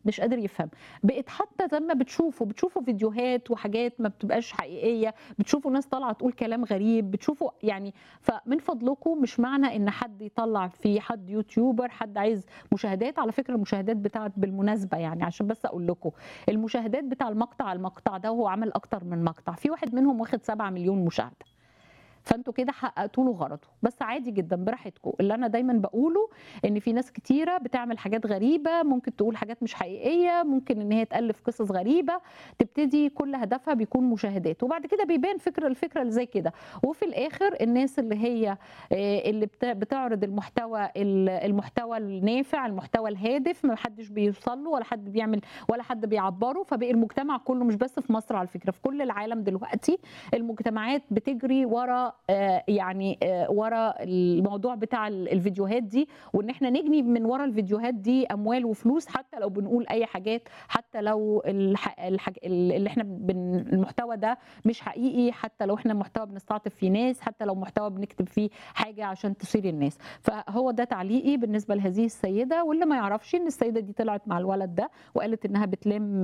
مش قادر يفهم بقت حتى زي ما بتشوفوا بتشوفوا فيديوهات وحاجات ما بتبقاش حقيقيه بتشوفوا ناس طالعه تقول كلام غريب بتشوفوا يعني فمن فضلكم مش معنى ان حد يطلع في حد يوتيوبر حد عايز مشاهدات على فكره المشاهدات بتاعت بالمناسبه يعني عشان بس اقول لكم المشاهدات بتاع المقطع المقطع ده هو عمل اكتر من مقطع في واحد منهم واخد 7 مليون مشاهده فانتوا كده حققتوا له غرضه بس عادي جدا براحتكم اللي انا دايما بقوله ان في ناس كتيره بتعمل حاجات غريبه ممكن تقول حاجات مش حقيقيه ممكن ان هي تالف قصص غريبه تبتدي كل هدفها بيكون مشاهدات وبعد كده بيبان فكره الفكره اللي زي كده وفي الاخر الناس اللي هي اللي بتعرض المحتوى المحتوى النافع المحتوى الهادف ما حدش بيوصل له ولا حد بيعمل ولا حد بيعبره فبقي المجتمع كله مش بس في مصر على فكره في كل العالم دلوقتي المجتمعات بتجري ورا يعني ورا الموضوع بتاع الفيديوهات دي وان احنا نجني من ورا الفيديوهات دي اموال وفلوس حتى لو بنقول اي حاجات حتى لو الحاج... اللي احنا بن... المحتوى ده مش حقيقي حتى لو احنا محتوى بنستعطف فيه ناس حتى لو محتوى بنكتب فيه حاجه عشان تثير الناس فهو ده تعليقي بالنسبه لهذه السيده واللي ما يعرفش ان السيده دي طلعت مع الولد ده وقالت انها بتلم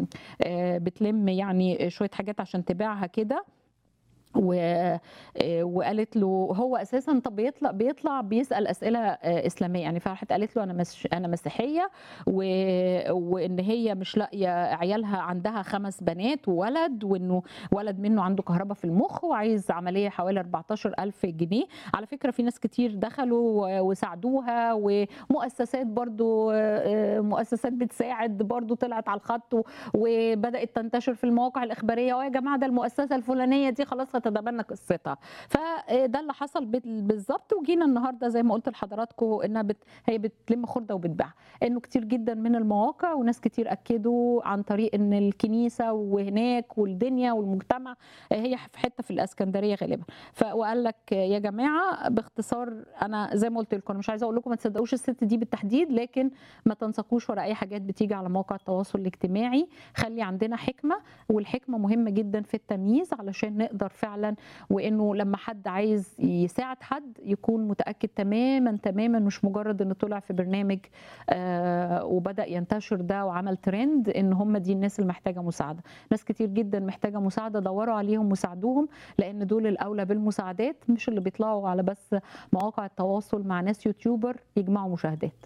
بتلم يعني شويه حاجات عشان تبيعها كده و... وقالت له هو اساسا طب بيطلع بيطلع بيسال اسئله اسلاميه يعني فراحت قالت له انا مس... انا مسيحيه و... وان هي مش لاقيه عيالها عندها خمس بنات وولد وانه ولد منه عنده كهرباء في المخ وعايز عمليه حوالي 14000 جنيه على فكره في ناس كتير دخلوا وساعدوها ومؤسسات برضو مؤسسات بتساعد برضو طلعت على الخط وبدات تنتشر في المواقع الاخباريه ويا جماعه ده المؤسسه الفلانيه دي خلاص هتتبنى قصتها فده اللي حصل بالظبط وجينا النهارده زي ما قلت لحضراتكم انها بت... هي بتلم خرده وبتبيع انه كتير جدا من المواقع وناس كتير اكدوا عن طريق ان الكنيسه وهناك والدنيا والمجتمع هي في حته في الاسكندريه غالبا وقال لك يا جماعه باختصار انا زي ما قلت لكم مش عايزه اقول لكم ما تصدقوش الست دي بالتحديد لكن ما تنسقوش ورا اي حاجات بتيجي على مواقع التواصل الاجتماعي خلي عندنا حكمه والحكمه مهمه جدا في التمييز علشان نقدر فعلا وانه لما حد عايز يساعد حد يكون متاكد تماما تماما مش مجرد انه طلع في برنامج آه وبدا ينتشر ده وعمل ترند ان هم دي الناس اللي محتاجه مساعده ناس كتير جدا محتاجه مساعده دوروا عليهم وساعدوهم لان دول الاولى بالمساعدات مش اللي بيطلعوا على بس مواقع التواصل مع ناس يوتيوبر يجمعوا مشاهدات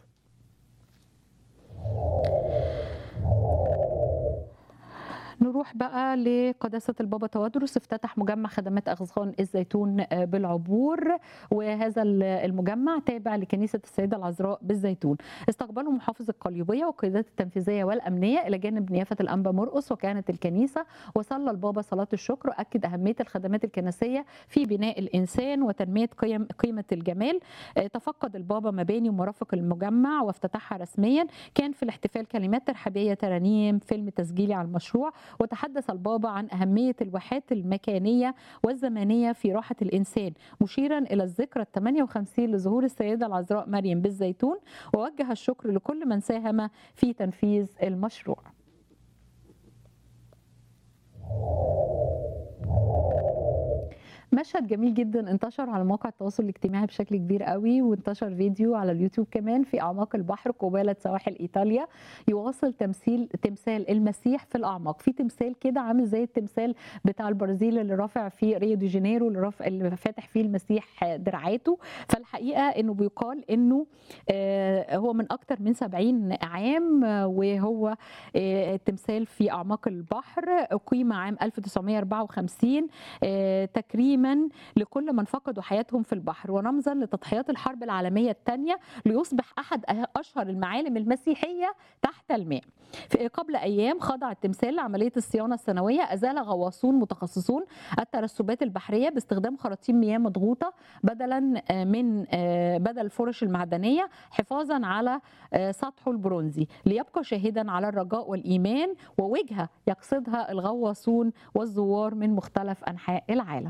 نروح بقى لقداسة البابا توادرس افتتح مجمع خدمات أغصان الزيتون بالعبور وهذا المجمع تابع لكنيسة السيدة العذراء بالزيتون استقبله محافظ القليوبية والقيادات التنفيذية والأمنية إلى جانب نيافة الأنبا مرقس وكانت الكنيسة وصلى البابا صلاة الشكر وأكد أهمية الخدمات الكنسية في بناء الإنسان وتنمية قيم قيمة الجمال تفقد البابا مباني ومرافق المجمع وافتتحها رسميا كان في الاحتفال كلمات ترحيبية ترانيم فيلم تسجيلي على المشروع وتحدث البابا عن أهمية الواحات المكانية والزمانية في راحة الإنسان مشيرا إلى الذكرى ال 58 لظهور السيدة العذراء مريم بالزيتون ووجه الشكر لكل من ساهم في تنفيذ المشروع مشهد جميل جدا انتشر على مواقع التواصل الاجتماعي بشكل كبير قوي وانتشر فيديو على اليوتيوب كمان في اعماق البحر قباله سواحل ايطاليا يواصل تمثيل تمثال المسيح في الاعماق في تمثال كده عامل زي التمثال بتاع البرازيل اللي رافع في ريو دي جانيرو اللي رافع اللي فاتح فيه المسيح دراعاته فالحقيقه انه بيقال انه هو من اكثر من 70 عام وهو تمثال في اعماق البحر اقيم عام 1954 تكريم تكريما لكل من فقدوا حياتهم في البحر ورمزا لتضحيات الحرب العالميه الثانيه ليصبح احد اشهر المعالم المسيحيه تحت الماء. قبل ايام خضع التمثال لعمليه الصيانه السنويه ازال غواصون متخصصون الترسبات البحريه باستخدام خراطيم مياه مضغوطه بدلا من بدل الفرش المعدنيه حفاظا على سطحه البرونزي ليبقى شاهدا على الرجاء والايمان ووجهه يقصدها الغواصون والزوار من مختلف انحاء العالم.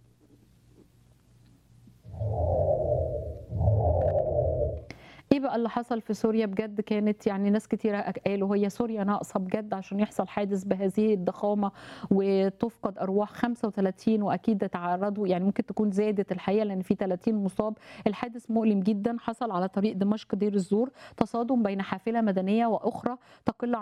ايه بقى اللي حصل في سوريا بجد كانت يعني ناس كتيره قالوا هي سوريا ناقصه بجد عشان يحصل حادث بهذه الضخامه وتفقد ارواح 35 واكيد تعرضوا يعني ممكن تكون زادت الحقيقه لان في 30 مصاب الحادث مؤلم جدا حصل على طريق دمشق دير الزور تصادم بين حافله مدنيه واخرى تقل